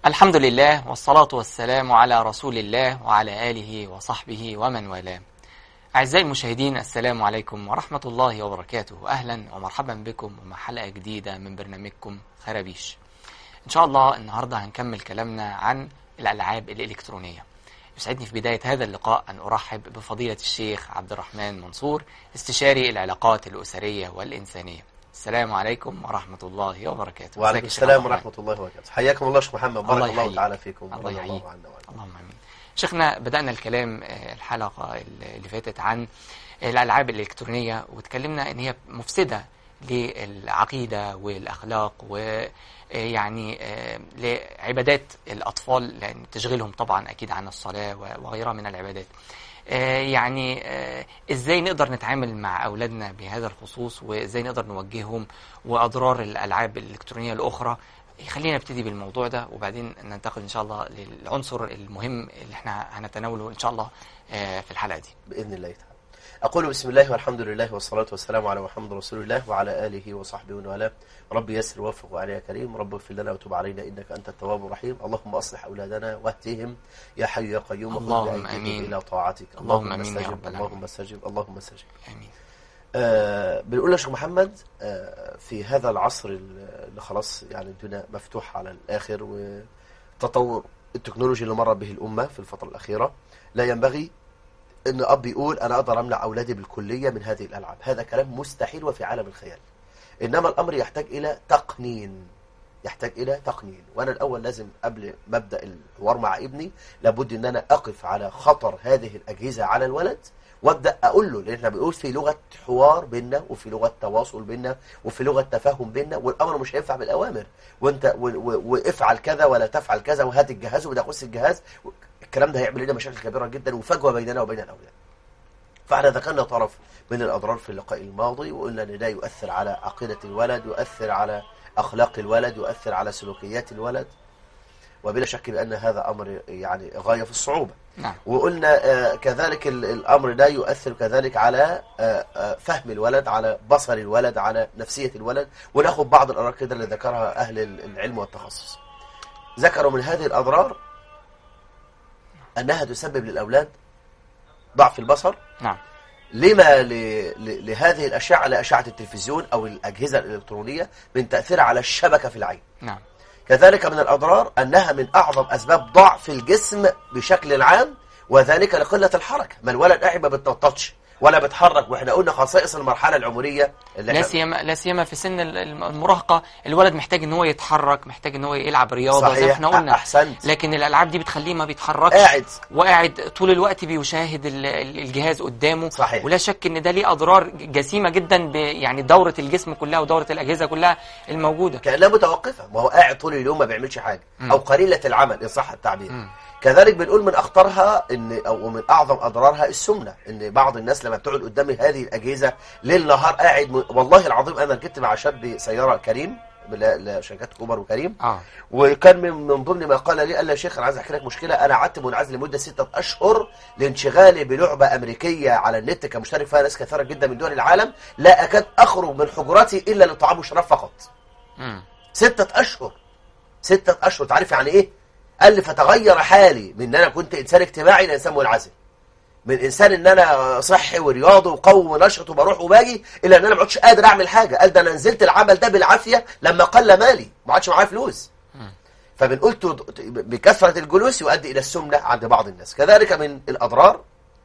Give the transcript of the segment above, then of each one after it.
الحمد لله والصلاة والسلام على رسول الله وعلى آله وصحبه ومن والاه أعزائي المشاهدين السلام عليكم ورحمة الله وبركاته أهلا ومرحبا بكم ومع حلقة جديدة من برنامجكم خرابيش إن شاء الله النهاردة هنكمل كلامنا عن الألعاب الإلكترونية يسعدني في بداية هذا اللقاء أن أرحب بفضيلة الشيخ عبد الرحمن منصور استشاري العلاقات الأسرية والإنسانية السلام عليكم ورحمة الله وبركاته وعليكم ازيك يا شيخ السلام عبد الرحمن؟ ورحمة الله وبركاته حياكم الله شيخ محمد بارك الله الله, يحييك. تعالى فيكم الله ورضي يحييك. الله عنا وعنكم اللهم امين شيخنا بدأنا الكلام آه، الحلقة اللي فاتت عن الألعاب الإلكترونية وتكلمنا إن هي مفسدة للعقيدة والأخلاق ويعني لعبادات الأطفال لأن تشغلهم طبعا أكيد عن الصلاة و- وغيرها من العبادات آه، يعني آه، ازاي نقدر نتعامل مع اولادنا بهذا الخصوص وازاي نقدر نوجههم واضرار الالعاب الالكترونيه الاخرى خلينا نبتدي بالموضوع ده وبعدين ننتقل ان شاء الله للعنصر المهم اللي احنا هنتناوله ان شاء الله آه، في الحلقه دي بإذن الله تعالى أقول بسم الله والحمد لله والصلاة والسلام على محمد رسول الله وعلى آله وصحبه ومن والاه ربي يسر ووفق وعلي يا كريم رب اغفر لنا وتب علينا إنك أنت التواب الرحيم اللهم أصلح أولادنا واهدهم يا حي يا قيوم وخذ اللهم بأيديهم آمين. إلى طاعتك اللهم آمين يا استجب رب العالمين. اللهم استجب اللهم استجب امين آه بنقول يا شيخ محمد آه في هذا العصر اللي خلاص يعني الدنيا مفتوحة على الآخر وتطور التكنولوجي اللي مرت به الأمة في الفترة الأخيرة لا ينبغي ان اب يقول انا اقدر امنع اولادي بالكليه من هذه الالعاب هذا كلام مستحيل وفي عالم الخيال انما الامر يحتاج الى تقنين يحتاج الى تقنين وانا الاول لازم قبل ما ابدا الحوار مع ابني لابد ان انا اقف على خطر هذه الاجهزه على الولد وابدا اقول له لان احنا بنقول في لغه حوار بينا وفي لغه تواصل بينا وفي لغه تفاهم بينا والامر مش هينفع بالاوامر وانت و- و- وافعل كذا ولا تفعل كذا وهات الجهاز وده خش الجهاز الكلام ده هيعمل لنا مشاكل كبيره جدا وفجوه بيننا وبين الاولاد فاحنا ذكرنا طرف من الاضرار في اللقاء الماضي وقلنا ان ده يؤثر على عقيده الولد يؤثر على اخلاق الولد يؤثر على سلوكيات الولد وبلا شك بان هذا امر يعني غايه في الصعوبه نعم وقلنا آه، كذلك ال- الامر ده يؤثر كذلك على آه، آه، فهم الولد على بصر الولد على نفسيه الولد وناخد بعض الاضرار كده اللي ذكرها اهل ال- العلم والتخصص ذكروا من هذه الاضرار انها تسبب للاولاد ضعف البصر نعم لما ل... ل... لهذه الاشعه على اشعه التلفزيون او الاجهزه الالكترونيه من تاثيرها على الشبكه في العين نعم كذلك من الأضرار أنها من أعظم أسباب ضعف الجسم بشكل عام وذلك لقلة الحركة ما الولد قاعد ما بتنططش ولا بتحرك واحنا قلنا خصائص المرحلة العمرية اللي لا احنا- سيما لا سيما في سن ال- المراهقه الولد محتاج ان هو يتحرك محتاج ان هو يلعب رياضه زي ما صحيح احنا قلنا أحسنت لكن الالعاب دي بتخليه ما بيتحركش قاعد وقاعد طول الوقت بيشاهد ال- ال- الجهاز قدامه صحيح. ولا شك ان ده ليه اضرار جسيمه جدا ب يعني دوره الجسم كلها ودوره الاجهزه كلها الموجوده كأنها متوقفة ما هو قاعد طول اليوم ما بيعملش حاجة مم. أو قليلة العمل إن صح التعبير مم. كذلك بنقول من أخطرها إن أو من أعظم أضرارها السمنة إن بعض الناس لما بتقعد قدام هذه الأجهزة ليل نهار قاعد م... والله العظيم أنا ركبت مع شاب سيارة كريم ل- لشركات كوبر وكريم اه وكان من من ضمن ما قال لي قال لي يا شيخ انا عايز احكي لك مشكله انا قعدت منعزل لمده ستة اشهر لانشغالي بلعبه امريكيه على النت كمشترك فيها ناس كثيره جدا من دول العالم لا اكاد اخرج من حجرتي الا لطعام وشراب فقط مم. ستة اشهر ستة اشهر تعرف يعني ايه قال لي فتغير حالي من ان انا كنت انسان اجتماعي لانسان منعزل من انسان ان انا صحي ورياضي وقوي ونشط وبروح وباجي الى ان انا ما عدتش قادر اعمل حاجه قال ده انا نزلت العمل ده بالعافيه لما قل مالي ما عادش معايا فلوس مم. فبنقول تد- بكثره الجلوس يؤدي الى السمنه عند بعض الناس كذلك من الاضرار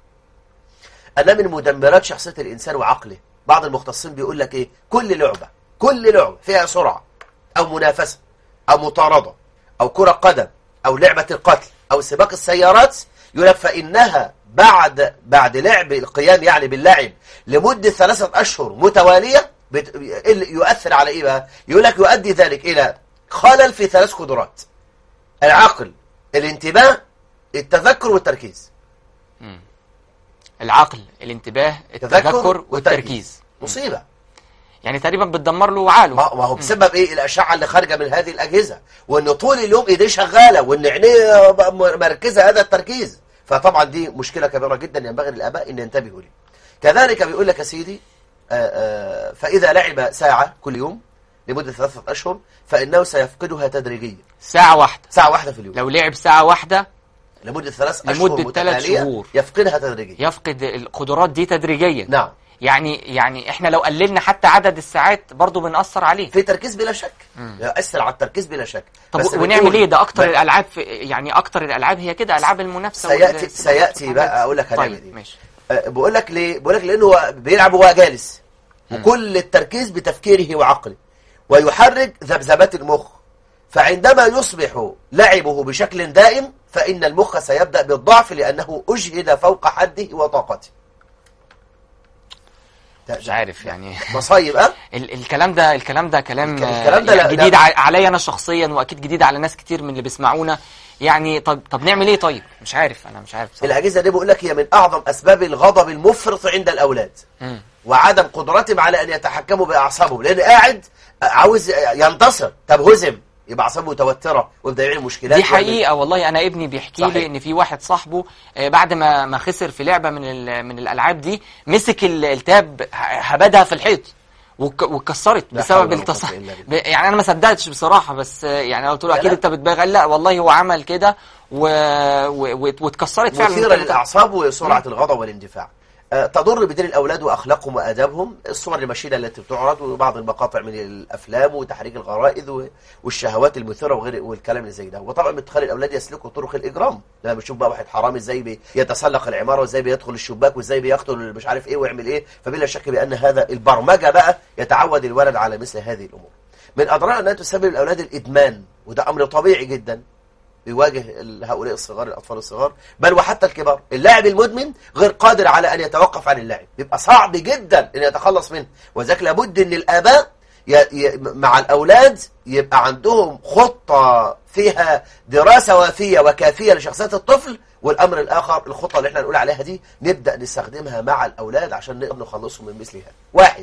أن من مدمرات شخصية الإنسان وعقله بعض المختصين بيقول لك إيه كل لعبة كل لعبة فيها سرعة أو منافسة أو مطاردة أو كرة قدم أو لعبة القتل أو سباق السيارات يقول لك فإنها بعد بعد لعب القيام يعني باللعب لمدة ثلاثة أشهر متوالية بت... يؤثر على إيه بقى؟ يقول لك يؤدي ذلك إلى خلل في ثلاث قدرات العقل الانتباه التذكر والتركيز مم. العقل الانتباه التذكر والتركيز مصيبة يعني تقريبا بتدمر له عقله ما ما هو بسبب ايه الاشعه اللي خارجه من هذه الاجهزه وان طول اليوم ايديه شغاله وان عينيه مركزه هذا التركيز فطبعا دي مشكله كبيره جدا ينبغي للاباء ان ينتبهوا لها كذلك بيقول لك يا سيدي آآ آآ فاذا لعب ساعه كل يوم لمدة ثلاثة أشهر فإنه سيفقدها تدريجيا ساعة واحدة ساعة واحدة في اليوم لو لعب ساعة واحدة لمدة ثلاث لمدة أشهر ثلاث متتالية شهور. يفقدها تدريجيا يفقد القدرات دي تدريجيا نعم يعني يعني احنا لو قللنا حتى عدد الساعات برضو بنأثر عليه في تركيز بلا شك يؤثر على التركيز بلا شك طب بس ونعمل بنقول- ايه ده اكتر ب- الالعاب في يعني اكتر الالعاب هي كده العاب المنافسه سيأتي والسباقات سيأتي والحاجات بقى دي. أقول لك هنعمل طيب إيه ماشي أه، بقول لك ليه بقول لك لأنه هو بيلعب وهو جالس وكل التركيز بتفكيره وعقله ويحرك ذبذبات المخ فعندما يصبح لعبه بشكل دائم فإن المخ سيبدأ بالضعف لأنه أجهد فوق حده وطاقته مش عارف يعني مصايب أه؟ ال الكلام ده الكلام ده كلام الك- الكلام ده آه، لا- جديد لا. ع- عليا انا شخصيا واكيد جديد على ناس كتير من اللي بيسمعونا يعني طب طب نعمل ايه طيب مش عارف انا مش عارف بصراحة. الأجهزة دي بقول لك هي من أعظم أسباب الغضب المفرط عند الأولاد مم. وعدم قدرتهم على أن يتحكموا بأعصابهم لأن قاعد عاوز ينتصر طب هزم يبقى أعصابه متوترة ويبدأ يعمل مشكلات دي ويعمل- حقيقة والله أنا ابني بيحكي صحيح. لي إن في واحد صاحبه آه، بعد ما ما خسر في لعبة من ال- من الألعاب دي مسك ال- التاب ه- هبدها في الحيط وك- واتكسرت لا بسبب حول ولا التص... قوة إلا بالله. ب- يعني أنا ما صدقتش بصراحة بس آه، يعني أنا قلت له لا، أكيد لا. أنت بتبالغ قال لا والله هو عمل كده و... و... وات- واتكسرت فعلا مثيرة التاب. للأعصاب وسرعة الغضب والاندفاع آه، تضر بدين الأولاد وأخلاقهم وآدابهم الصور المشينة التي بتعرض وبعض المقاطع من الأفلام وتحريك الغرائز و- والشهوات المثيرة وغير والكلام اللي زي ده وطبعا بتخلي الأولاد يسلكوا طرق الإجرام لما بيشوف بقى واحد حرامي ازاي بيتسلق العمارة وازاي بيدخل الشباك وازاي بيقتل مش عارف ايه ويعمل ايه فبلا شك بأن هذا البرمجة بقى يتعود الولد على مثل هذه الأمور من أضرار أنها تسبب الأولاد الإدمان وده أمر طبيعي جدا بيواجه ال- هؤلاء الصغار الأطفال الصغار بل وحتى الكبار اللاعب المدمن غير قادر على أن يتوقف عن اللعب بيبقى صعب جدا أن يتخلص منه وذلك لابد أن الآباء ي... ي... مع الأولاد يبقى عندهم خطة فيها دراسة وافية وكافية لشخصية الطفل والأمر الآخر الخطة اللي احنا نقول عليها دي نبدأ نستخدمها مع الأولاد عشان نقدر نخلصهم من مثل هذا واحد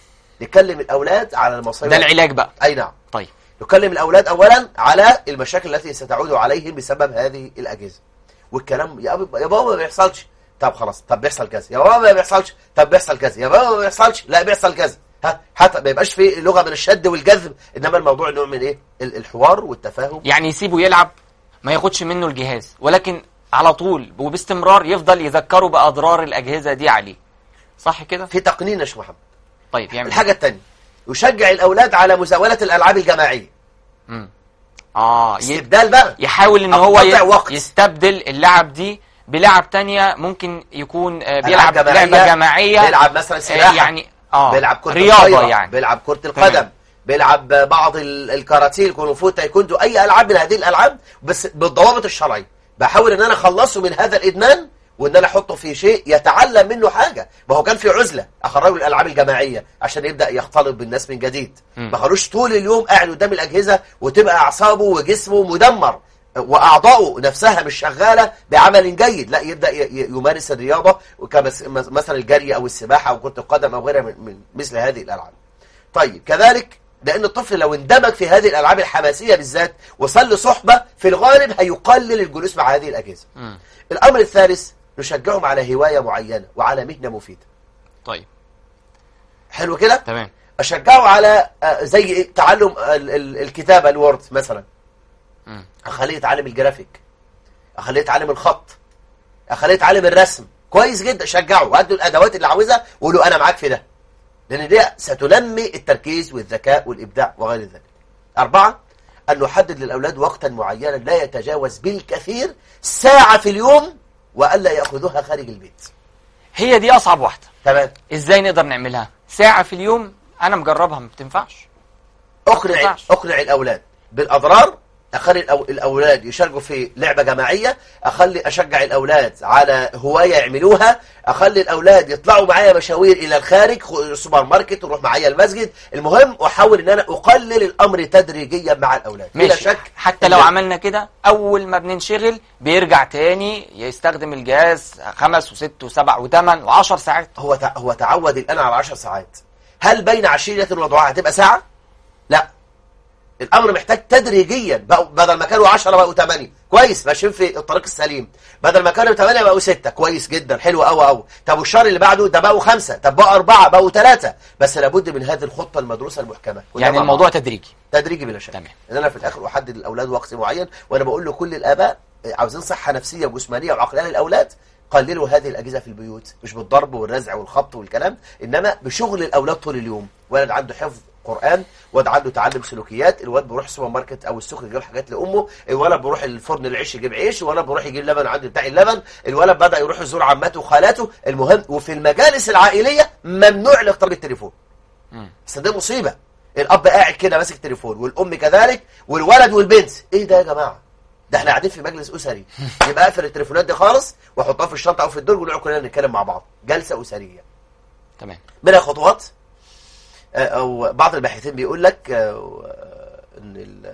نكلم الأولاد على المصايب ده العلاج بقى أي نعم طيب نكلم الأولاد أولا على المشاكل التي ستعود عليهم بسبب هذه الأجهزة والكلام يا بابا يا بابا ما بيحصلش طب خلاص طب بيحصل كذا يا بابا ما بيحصلش طب بيحصل كذا يا بابا ما بيحصلش لا بيحصل كذا ها حتى ما يبقاش في لغة من الشد والجذب إنما الموضوع نوع من إيه ال- الحوار والتفاهم يعني يسيبه يلعب ما ياخدش منه الجهاز ولكن على طول وباستمرار يفضل يذكره بأضرار الأجهزة دي عليه صح كده؟ في تقنين يا شيخ محمد طيب يعمل الحاجة الثانية يشجع الأولاد على مزاولة الألعاب الجماعية مم. اه ي- استبدال بقى يحاول ان هو أقطع ي- وقت. يستبدل اللعب دي بلعب تانية ممكن يكون آه، بيلعب ألعاب لعبة جماعية بيلعب مثلا آه، سباحة يعني اه بيلعب كرة رياضة الطايرة، يعني بيلعب كرة القدم تمام. بيلعب بعض ال- الكاراتيه الكونغ تايكوندو اي العاب من هذه الالعاب بس بالضوابط الشرعيه بحاول ان انا اخلصه من هذا الادمان وان انا احطه في شيء يتعلم منه حاجه ما هو كان في عزله اخرجه الالعاب الجماعيه عشان يبدا يختلط بالناس من جديد مم. ما خلوش طول اليوم قاعد قدام الاجهزه وتبقى اعصابه وجسمه مدمر واعضائه نفسها مش شغاله بعمل جيد لا يبدا ي- ي- يمارس الرياضه كمس- مثلا الجري او السباحه او كره القدم او غيرها من من مثل هذه الالعاب طيب كذلك لأن الطفل لو اندمج في هذه الألعاب الحماسية بالذات وصل لصحبة في الغالب هيقلل الجلوس مع هذه الأجهزة مم. الأمر الثالث نشجعهم على هواية معينة وعلى مهنة مفيدة طيب حلو كده تمام أشجعه على آه، زي إيه؟ تعلم ال- ال- الكتابة الوورد مثلا مم. أخليه يتعلم الجرافيك أخليه يتعلم الخط أخليه يتعلم الرسم كويس جدا شجعه وأدوا الأدوات اللي عاوزها وقولوا أنا معاك في ده لأن دي ستنمي التركيز والذكاء والإبداع وغير ذلك أربعة أن نحدد للأولاد وقتا معينا لا يتجاوز بالكثير ساعة في اليوم وألا يأخذوها خارج البيت هي دي أصعب واحدة تمام ازاي نقدر نعملها ساعة في اليوم أنا مجربها ما بتنفعش أقنع ينفعش. أقنع الأولاد بالأضرار أخلي الأو- الأولاد يشاركوا في لعبة جماعية أخلي أشجع الأولاد على هواية يعملوها أخلي الأولاد يطلعوا معايا مشاوير إلى الخارج خ- السوبر ماركت ونروح معايا المسجد المهم أحاول أن أنا أقلل الأمر تدريجيا مع الأولاد بلا ماشي شك حتى لو عملنا كده أول ما بننشغل بيرجع تاني يستخدم الجهاز خمس وست وسبع وثمان وعشر ساعات هو تع- هو تعود الآن على 10 ساعات هل بين عشية وضعها هتبقى ساعة؟ لا الامر محتاج تدريجيا بقوا بدل ما كانوا 10 بقوا 8 كويس ماشيين في الطريق السليم بدل ما كانوا 8 بقوا 6 كويس جدا حلو قوي قوي طب والشهر اللي بعده ده بقوا 5 طب بقوا 4 بقوا 3 بس لابد من هذه الخطه المدروسه المحكمه كلها يعني مع الموضوع بعض. تدريجي تدريجي بلا شك تمام. ان انا في الاخر احدد للاولاد وقت معين وانا بقول لكل الاباء آه، عاوزين صحه نفسيه وجسمانيه وعقليه للاولاد قللوا هذه الاجهزه في البيوت مش بالضرب والرزع والخبط والكلام انما بشغل الاولاد طول اليوم ولد عنده حفظ قران واد عنده تعلم سلوكيات الواد بيروح سوبر ماركت او السوق يجيب حاجات لامه الولد بيروح الفرن العيش يجيب عيش الولد بيروح يجيب لبن عند بتاع اللبن الولد بدا يروح يزور عماته وخالاته المهم وفي المجالس العائليه ممنوع الاقتراب بالتليفون مم. بس ده مصيبه الاب قاعد كده ماسك تليفون والام كذلك والولد والبنت ايه ده يا جماعه ده احنا قاعدين في مجلس اسري يبقى اقفل التليفونات دي خالص واحطها في الشنطه او في الدرج ونقعد كلنا نتكلم مع بعض جلسه اسريه تمام بلا خطوات آه، او بعض الباحثين بيقول لك آه، ان ال-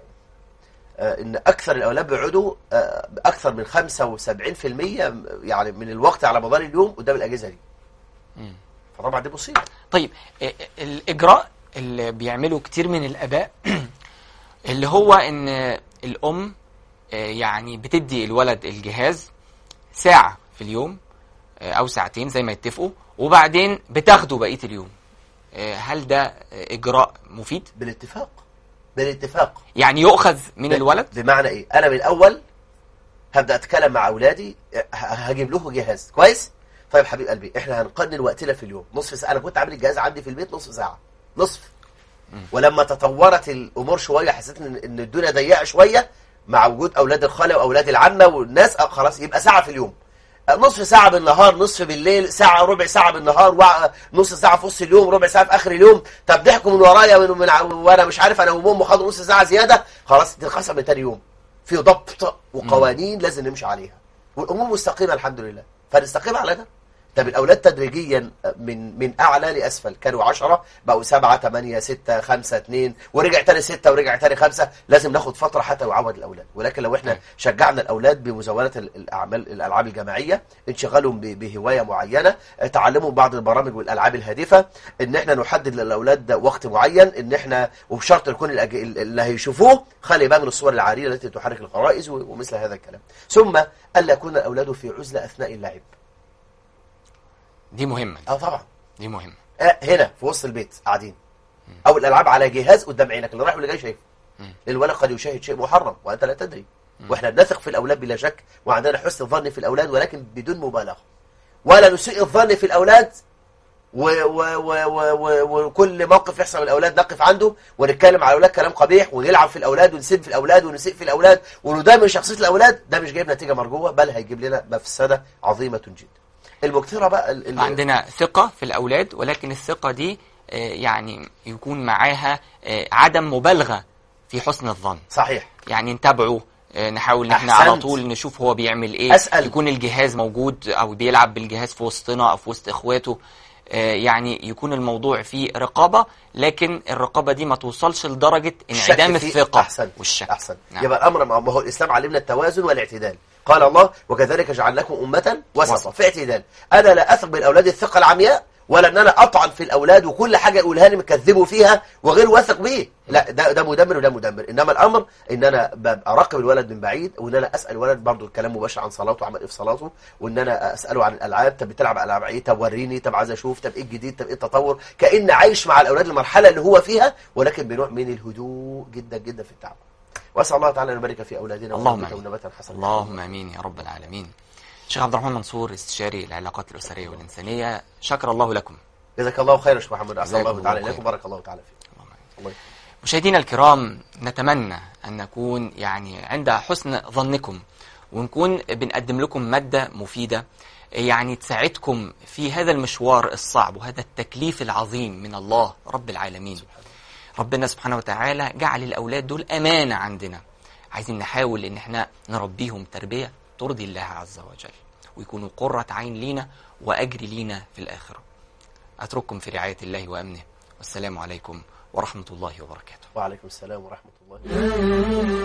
آه، ان اكثر الاولاد بيقعدوا آه، اكثر من 75% يعني من الوقت على مدار اليوم قدام الاجهزه دي مم. فطبعا دي مصيبه طيب آه، الإجراء اللي بيعمله كتير من الآباء اللي هو إن الأم آه، يعني بتدي الولد الجهاز ساعة في اليوم آه، أو ساعتين زي ما يتفقوا وبعدين بتاخده بقية اليوم آه، هل ده آه، إجراء مفيد؟ بالاتفاق بالاتفاق يعني يؤخذ من ب- الولد؟ بمعنى ايه انا من الاول هبدا اتكلم مع اولادي ه- هجيب له جهاز كويس طيب حبيب قلبي احنا هنقنن وقتنا في اليوم نصف ساعه انا كنت عامل الجهاز عندي في البيت نصف ساعه نصف ولما تطورت الامور شويه حسيت ان إن الدنيا ضيقه شويه مع وجود اولاد الخاله واولاد العمه والناس آه، خلاص يبقى ساعه في اليوم آه، نصف ساعة بالنهار نصف بالليل ساعة ربع ساعة بالنهار وع- نص ساعة في وسط اليوم ربع ساعة في آخر اليوم طب ضحكوا من ورايا من من ع- وأنا مش عارف أنا وأمهم خدوا نص ساعة زيادة خلاص تتخصم من تاني يوم في ضبط وقوانين لازم نمشي عليها والأمور مستقيمة الحمد لله فنستقيم على ده طب الأولاد تدريجيا من من أعلى لأسفل كانوا 10 بقوا 7 8 6 5 2 ورجع تاني 6 ورجع تاني 5 لازم ناخد فترة حتى يعود الأولاد ولكن لو احنا شجعنا الأولاد بمزاولة ال- الأعمال الألعاب الجماعية انشغالهم ب- بهواية معينة تعلمهم بعض البرامج والألعاب الهادفة ان احنا نحدد للأولاد وقت معين ان احنا وبشرط يكون الأج- اللي هيشوفوه خلي بقى من الصور العارية التي تحرك الغرائز و- ومثل هذا الكلام ثم ألا يكون الأولاد في عزلة أثناء اللعب دي مهمة اه طبعا دي مهمة آه هنا في وسط البيت قاعدين او الالعاب على جهاز قدام عينك اللي رايح واللي جاي شايفه الولد قد يشاهد شيء محرم وانت لا تدري واحنا بنثق في الاولاد بلا شك وعندنا حسن الظن في الاولاد ولكن بدون مبالغه ولا نسيء الظن في الاولاد و و و و و وكل موقف يحصل من الاولاد نقف عنده ونتكلم على الاولاد كلام قبيح ونلعب في الاولاد ونسب في الاولاد ونسيء في الاولاد وندمر شخصيه الاولاد ده مش جايب نتيجه مرجوه بل هيجيب لنا مفسده عظيمه جدا المكثره بقى ال- ال- عندنا ثقة في الأولاد ولكن الثقة دي آه، يعني يكون معاها آه، عدم مبالغة في حسن الظن صحيح يعني نتابعه آه، نحاول ان احنا أحسنت. على طول نشوف هو بيعمل ايه أسأل. يكون الجهاز موجود او بيلعب بالجهاز في وسطنا او في وسط اخواته آه، يعني يكون الموضوع فيه رقابة لكن الرقابة دي ما توصلش لدرجة انعدام الشك فيه الثقة أحسن والشك أحسن نعم. يبقى الأمر ما هو الإسلام علمنا التوازن والاعتدال قال الله وكذلك جعلناكم أمة وسطا وسط. في اعتدال أنا لا أثق بالأولاد الثقة العمياء ولا ان انا اطعن في الاولاد وكل حاجه يقولها لي مكذبه فيها وغير واثق بيه لا ده ده مدمر وده مدمر انما الامر ان انا ببقى اراقب الولد من بعيد وان انا اسال الولد برضه الكلام مباشر عن صلاته عمل ايه في صلاته وان انا اساله عن الالعاب طب بتلعب العاب ايه طب وريني طب عايز اشوف طب ايه الجديد طب ايه التطور كان عايش مع الاولاد المرحله اللي هو فيها ولكن بنوع من الهدوء جدا جدا في التعامل واسال الله تعالى ان يبارك في اولادنا اللهم ويرزقهم آمين. نباتا حسنا اللهم امين يا رب العالمين شيخ عبد الرحمن منصور استشاري العلاقات الاسريه والانسانيه شكر الله لكم جزاك الله خير يا شيخ محمد احسن جزاكم الله تعالى الله اليكم خير. بارك الله تعالى فيك اللهم آمين. الله يكرمك. مشاهدينا الكرام نتمنى أن نكون يعني عند حسن ظنكم ونكون بنقدم لكم مادة مفيدة يعني تساعدكم في هذا المشوار الصعب وهذا التكليف العظيم من الله رب العالمين ربنا سبحانه وتعالى جعل الأولاد دول أمانة عندنا عايزين نحاول إن احنا نربيهم تربية ترضي الله عز وجل ويكونوا قرة عين لينا وأجر لينا في الآخرة أترككم في رعاية الله وأمنه والسلام عليكم ورحمة الله وبركاته وعليكم السلام ورحمه الله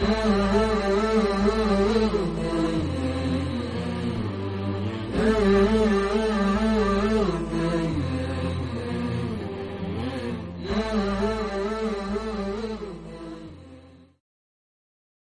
الله